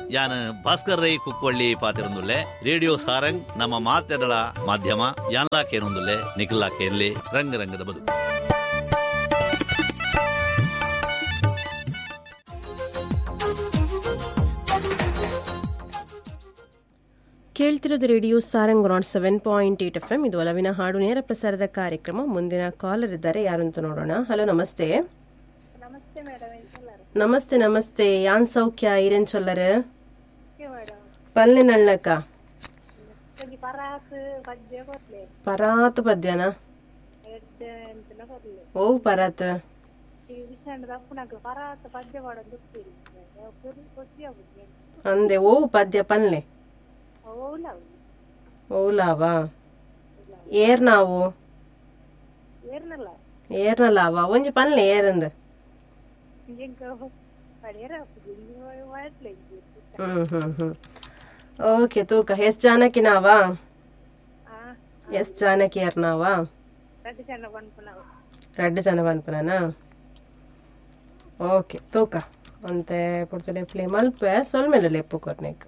ಯಾನ್ ಭಾಸ್ಕರ್ ರೈ ಕುಕ್ಕೊಳ್ಳಿ ಪಾತಿರೊಂದುಲ್ಲೆ ರೇಡಿಯೋ ಸಾರಂಗ್ ನಮ್ಮ ಮಾತೆರಳ ಮಾಧ್ಯಮ ಯಾನ್ಲಾ ಕೇನೊಂದುಲ್ಲೆ ನಿಖಿಲ್ಲಾ ಕೇನ್ಲಿ ರಂಗ ರಂಗದ ಬದುಕು ಕೇಳ್ತಿರೋದು radio Sarang naught seven point eight F M ಇದು ಒಲವಿನ ಹಾಡು ನೇರ ಪ್ರಸಾರದ ಕಾರ್ಯಕ್ರಮ ಮುಂದಿನ ಕಾಲರ್ ಇದ್ದಾರೆ ಯಾರು ಅಂತ ನೋಡೋಣ ಹಲೋ ನಮಸ್ತೆ ನಮಸ್ತೆ ಮೇಡಮ್ ಎಂತಲ್ಲರು ನಮಸ್ತೆ ನಮಸ್ತೆ ಯಾನ್ ಸೌಖ್ಯ ಇರೇನ್ ಚೊಲ್ಲರ್ ಮೇಡಮ್ ಪಲ್ಲೆ ನಳ್ಳಕ ಒಂಜಿ ಪರಾತ್ ಪದ್ಯ ಕೊರ್ಲೆ ಪರಾತ್ ಪದ್ಯನ ಎಡ್ಡ ಎಂತಲ ಕೊರ್ಲೆ ಓ ಪರಾತ್ ಈ ವಿಷಂಡ ದಪ್ಪುನಕ ಪರಾತ್ ಪದ್ಯ ಮಾಡೋದು ಗೊತ್ತಿಲ್ಲ ಕೊಚ್ಚಿ ಆಗುತ್ತೆ ಅಂದೆ ಓ ಪದ್ಯ ಪನ್ಲೆ ಓಲ ಓಲಾವಾ ಏರ್ ನಾವು ಏರ್ನಲ್ಲ ಏರ್ನಲಾವಾ ಒಂಜಿ ಪನ್ಲೆ ಏರಂದ್ ಇಂಕ ಪಡೆಯರ ಮಾಡ್ಲೆ ಹ್ಮ್ ಹ್ಮ್ ಹ್ಮ್ ಓಕೆ ತೂಕ ಎಷ್ಟ್ ಜಾನಕಿ ನಾವಾ ಆ ಎಷ್ಟ್ ಜಾನಕಿ ಏರ್ನಾವಾ ರಡ್ಡು ಚೆನ್ನ ಬಂದ್ಪು ನಾವು రెండు జనవన్పునా ಓಕೆ ತೂಕ ಅಂತೆ ಪುಡ್ತಡೆ ಪ್ಲೇ ಮಲ್ಪೆ ಸೊಲ್ಮೇಲೆ ಲೆಪ್ಪು ಕೊರ್ನೆಕ್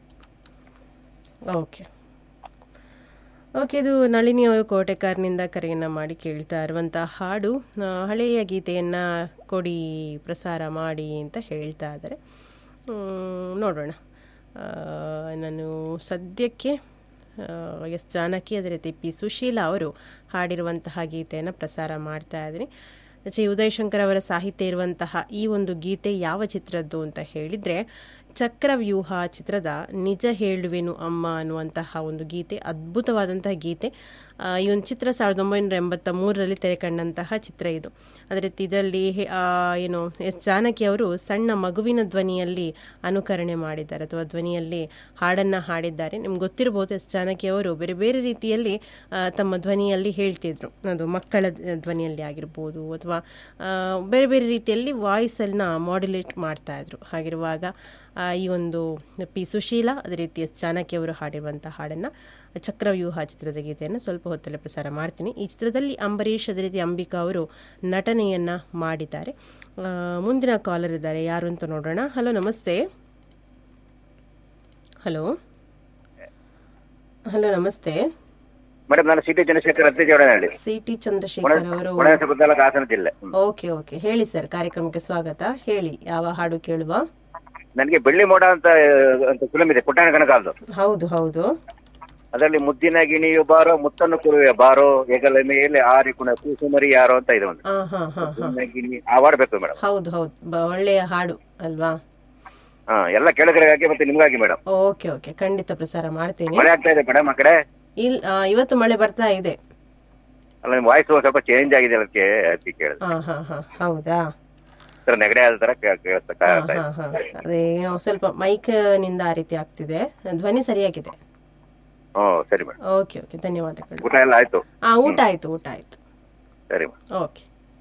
ಓಕೆ ಓಕೆ ಇದು ನಳಿನಿ ಅವರು ಕೋಟೆಕಾರ್ನಿಂದ ಕರೆಯನ್ನು ಮಾಡಿ ಕೇಳ್ತಾ ಇರುವಂಥ ಹಾಡು ಆ, ಹಳೆಯ ಗೀತೆಯನ್ನು ಕೊಡಿ ಪ್ರಸಾರ ಮಾಡಿ ಅಂತ ಹೇಳ್ತಾ ಇದ್ದಾರೆ ಹ್ಮ್, ನೋಡೋಣ ಆ, ನಾನು ಸದ್ಯಕ್ಕೆ ಆ, ಎಸ್ ಜಾನಕಿ ಅದೇ ರೀತಿ ಪಿ ಸುಶೀಲಾ ಅವರು ಹಾಡಿರುವಂತಹ ಗೀತೆಯನ್ನು ಪ್ರಸಾರ ಮಾಡ್ತಾ ಇದ್ದೀನಿ ಜಿ ಉದಯಶಂಕರ್ ಅವರ ಸಾಹಿತ್ಯ ಇರುವಂತಹ ಈ ಒಂದು ಗೀತೆ ಯಾವ ಚಿತ್ರದ್ದು ಅಂತ ಹೇಳಿದರೆ ಚಕ್ರವ್ಯೂಹ ಚಿತ್ರದ ನಿಜ ಹೇಳುವೆನು ಅಮ್ಮ ಅನ್ನುವಂತಹ ಒಂದು ಗೀತೆ ಅದ್ಭುತವಾದಂತಹ ಗೀತೆ ಆ, ಈ ಒಂದು ಚಿತ್ರ ಸಾವಿರದ ಒಂಬೈನೂರ ಎಂಬತ್ತ ಮೂರರಲ್ಲಿ ತೆರೆ ಕಂಡಂತಹ ಚಿತ್ರ ಇದು ಅದೇ ರೀತಿ ಇದರಲ್ಲಿ ಹೆ- ಆ, ಏನು ಎಸ್ ಜಾನಕಿ ಅವರು ಸಣ್ಣ ಮಗುವಿನ ಧ್ವನಿಯಲ್ಲಿ ಅನುಕರಣೆ ಮಾಡಿದ್ದಾರೆ ಅಥವಾ ಧ್ವನಿಯಲ್ಲಿ ಹಾಡನ್ನು ಹಾಡಿದ್ದಾರೆ ನಿಮ್ಗೆ ಗೊತ್ತಿರಬಹುದು ಎಸ್ ಜಾನಕಿ ಅವರು ಬೇರೆ ಬೇರೆ ರೀತಿಯಲ್ಲಿ ಆ, ತಮ್ಮ ಧ್ವನಿಯಲ್ಲಿ ಹೇಳ್ತಿದ್ರು ಅದು ಮಕ್ಕಳ ಧ್ವ- ಧ್ವನಿಯಲ್ಲಿ ಆಗಿರ್ಬೋದು ಅಥವಾ ಆ, ಬೇರೆ ಬೇರೆ ರೀತಿಯಲ್ಲಿ ವಾಯ್ಸನ್ನ ಮಾಡ್ಯುಲೇಟ್ ಮಾಡ್ತಾ ಇದ್ರು ಹಾಗಿರುವಾಗ ಆ, ಈ ಒಂದು ಪಿ ಸುಶೀಲಾ ಅದೇ ರೀತಿ ಎಸ್ ಜಾನಕಿ ಅವರು ಹಾಡಿರುವಂಥ ಹಾಡನ್ನು ಚಕ್ರವ್ಯೂಹ ಚಿತ್ರದ ಗೀತೆಯನ್ನು ಸ್ವಲ್ಪ ಹೊತ್ತಲ್ಲೇ ಪ್ರಸಾರ ಮಾಡ್ತೀನಿ ಈ ಚಿತ್ರದಲ್ಲಿ ಅಂಬರೀಷ್ ಅದೇ ರೀತಿ ಅಂಬಿಕಾ ಅವರು ನಟನೆಯನ್ನ ಮಾಡಿದ್ದಾರೆ ಆ, ಮುಂದಿನ ಕಾಲರ್ ಇದ್ದಾರೆ ಯಾರು ಅಂತ ನೋಡೋಣ ಹಲೋ ನಮಸ್ತೆ ಹಲೋ ಹಲೋ ನಮಸ್ತೆ ಮೇಡಮ್ ನಾನು ಸಿಟಿ ಚಂದ್ರಶೇಖರ್ ಅತ್ತೆ ಜೋಡನಹಳ್ಳಿ ಸಿ ಟಿ ಚಂದ್ರಶೇಖರ್ ಅವರು ಒಣಸ ಬುದ್ಧಲ ಹಾಸನ ಜಿಲ್ಲೆ ಹ್ಮ್. ಓಕೆ ಓಕೆ ಹೇಳಿ ಸರ್ ಕಾರ್ಯಕ್ರಮಕ್ಕೆ ಸ್ವಾಗತ ಹೇಳಿ ಯಾವ ಹಾಡು ಕೇಳುವ ನನಗೆ ಬೆಳ್ಳಿ ಮೋಡ ಅಂತ ಅಂತ ಫಿಲಮ್ ಇದೆ ಪುಟ್ಟಾಣ ಕನಕಾಲ್ದು ಹೌದು ಹೌದು ಅದರಲ್ಲಿ ಮುದ್ದಿನ ಗಿಣಿಯು ಬಾರೋ ಮುತ್ತನ್ನು ಕುರುವೆ ಬಾರೋ ಹೆಗಲ ಮೇಲೆ ಆರಿ ಕುಣ ಕೂಸುಮರಿ ಯಾರೋ ಅಂತ ಇದೆ ಒಂದು ಹಾ ಹಾ ಹಾ ಹಾ ಮುದ್ದಿನ ಗಿಣಿ ಆವಾಡ್ಬೇಕು ಮೇಡಮ್ ಹೌದು ಹೌದು ಬ- ಒಳ್ಳೆಯ ಹಾಡು ಅಲ್ವಾ ಹಾ ಎಲ್ಲ ಕೆಳಗಡೆಗಾಗಿ ಮತ್ತೆ ನಿಮ್ಗಾಗಿ ಮೇಡಮ್ ಓಕೆ ಓಕೆ ಖಂಡಿತ ಪ್ರಸಾರ ಮಾಡ್ತೀನಿ ಮಳೆ ಆಗ್ತಾ ಇದೆ ಮೇಡಮ್ ಆ ಕಡೆ ಇಲ್ ಆ, ಇವತ್ತು ಮಳೆ ಬರ್ತಾ ಇದೆ ಅಲ್ಲ ನಿಮ್ ವಾಯ್ಸ್ ಸ್ವಲ್ಪ ಚೇಂಜ್ ಆಗಿದೆ ಅದಕ್ಕೆ ಅದಕ್ಕೆ ಕೇಳಿದೆ ಹಾ ಹಾ ಹಾ ಹೌದಾ ಸರ್ ನೆಗಡೆ ಆದ ತರ ಕೇ- ಕೇಳಿಸ್ತಾ ಹಾ ಕಾಣ್ತಾ ಇದೆ. ಹಾ ಹಾ ಅದೇ ಏನೋ ಸ್ವಲ್ಪ ಮೈಕ್ ನಿಂದ ಆ ರೀತಿ ಆಗ್ತಿದೆ ಧ್ವನಿ ಸರಿಯಾಗಿದೆ ಹ್ಮ್ ಸರಿ ಮೇಡಮ್ ಓಕೆ ಓಕೆ ಧನ್ಯವಾದಗಳು ಊಟ ಎಲ್ಲ ಆಯ್ತು ಆ ಊಟ ಆಯ್ತು ಊಟ ಆಯ್ತು ಸರಿ ಮೇಡಮ್ ಓಕೆ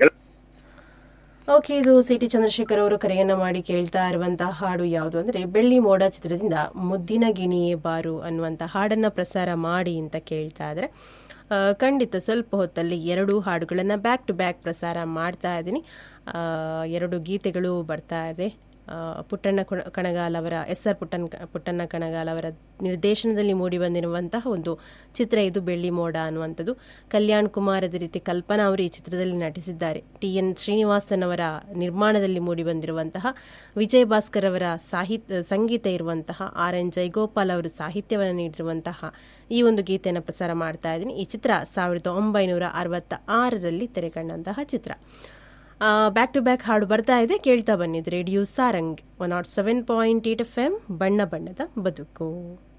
ಓಕೆ ಇದು ಸಿ ಟಿ ಚಂದ್ರಶೇಖರ್ ಅವರು ಕರೆಯನ್ನ ಮಾಡಿ ಕೇಳ್ತಾ ಇರುವಂತಹ ಹಾಡು ಯಾವುದು ಅಂದ್ರೆ ಬೆಳ್ಳಿ ಮೋಡ ಚಿತ್ರದಿಂದ ಮುದ್ದಿನ ಗಿಣಿಯೇ ಬಾರು ಅನ್ನುವಂಥ ಹಾಡನ್ನ ಪ್ರಸಾರ ಮಾಡಿ ಅಂತ ಕೇಳ್ತಾ ಇದ್ರೆ ಆ, ಖಂಡಿತ ಸ್ವಲ್ಪ ಹೊತ್ತಲ್ಲಿ ಎರಡು ಹಾಡುಗಳನ್ನು ಬ್ಯಾಕ್ ಟು ಬ್ಯಾಕ್ ಪ್ರಸಾರ ಮಾಡ್ತಾ ಇದ್ದೀನಿ ಆ, ಎರಡು ಗೀತೆಗಳು ಬರ್ತಾ ಇದೆ ಆ, ಪುಟ್ಟಣ್ಣ ಕುಣ- ಕಣಗಾಲ್ ಅವರ ಎಸ್ ಆರ್ ಪುಟ್ಟನ್ ಪುಟ್ಟಣ್ಣ ಕಣಗಾಲ್ ಅವರ ನಿರ್ದೇಶನದಲ್ಲಿ ಮೂಡಿ ಬಂದಿರುವಂತಹ ಒಂದು ಚಿತ್ರ ಇದು ಬೆಳ್ಳಿ ಮೋಡ ಅನ್ನುವಂಥದ್ದು ಕಲ್ಯಾಣ್ ಕುಮಾರ್ ಅದೇ ರೀತಿ ಕಲ್ಪನಾ ಅವರು ಈ ಚಿತ್ರದಲ್ಲಿ ನಟಿಸಿದ್ದಾರೆ ಟಿ ಎನ್ ಶ್ರೀನಿವಾಸನ್ ಅವರ ನಿರ್ಮಾಣದಲ್ಲಿ ಮೂಡಿ ಬಂದಿರುವಂತಹ ವಿಜಯ್ ಭಾಸ್ಕರ್ ಅವರ ಸಾಹಿತ್ಯ ಸಂಗೀತ ಇರುವಂತಹ ಆರ್ ಎನ್ ಜೈಗೋಪಾಲ್ ಅವರು ಸಾಹಿತ್ಯವನ್ನು ನೀಡಿರುವಂತಹ ಈ ಒಂದು ಗೀತೆಯನ್ನು ಪ್ರಸಾರ ಮಾಡ್ತಾ ಇದ್ದೀನಿ ಈ ಚಿತ್ರ ಸಾವಿರದ ಒಂಬೈನೂರ ಅರವತ್ತ ಆರರಲ್ಲಿ ತೆರೆಕಂಡಂತಹ ಚಿತ್ರ ಬ್ಯಾಕ್ ಟು ಬ್ಯಾಕ್ ಹಾಡು ಬರ್ತಾ ಇದೆ ಕೇಳ್ತಾ ಬನ್ನಿ ಇದು radio Sarang one naught seven point eight F M ಬಣ್ಣ ಬಣ್ಣದ ಬದುಕು